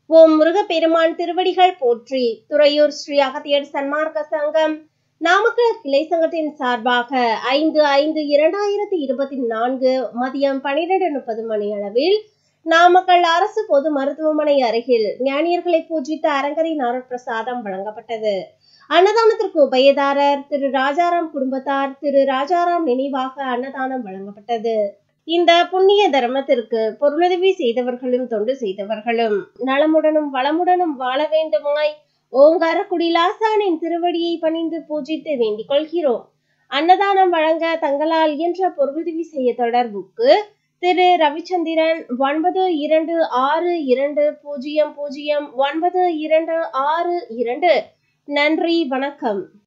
ஓம் முருகப்பெருமான் திருவடிகள் போற்றி துறையூர் ஸ்ரீ அகத்தியர் சன்மார்க்க சங்கம் நாமக்கல் கிளை சங்கத்தின் சார்பாக ஐந்து ஐந்து இரண்டாயிரத்தி இருபத்தி நான்கு மதியம் பனிரெண்டு முப்பது மணி அளவில் நாமக்கல் அரசு பொது மருத்துவமனை அருகில் ஞானியர்களை பூஜித்த அரங்கரின் அருட்பிரசாதம் வழங்கப்பட்டது அன்னதானத்திற்கு உபயதாரர் திரு ராஜாராம் குடும்பத்தார் திரு ராஜாராம் நினைவாக அன்னதானம் வழங்கப்பட்டது இந்த புண்ணிய தர்மத்திற்கு பொருளுதவி செய்தவர்களும் தொண்டு செய்தவர்களும் நலமுடனும் வளமுடனும் வாழ வேண்டுமாய் ஓங்காரக்குடி லாசானின் திருவடியை பணிந்து பூஜித்து வேண்டிக் கொள்கிறோம் அன்னதானம் வழங்க தங்களால் இயன்ற பொருளுதவி செய்ய தொடர்புக்கு திரு ரவிச்சந்திரன் ஒன்பது இரண்டு ஆறு இரண்டு பூஜ்ஜியம் பூஜ்ஜியம் ஒன்பது இரண்டு ஆறு இரண்டு நன்றி வணக்கம்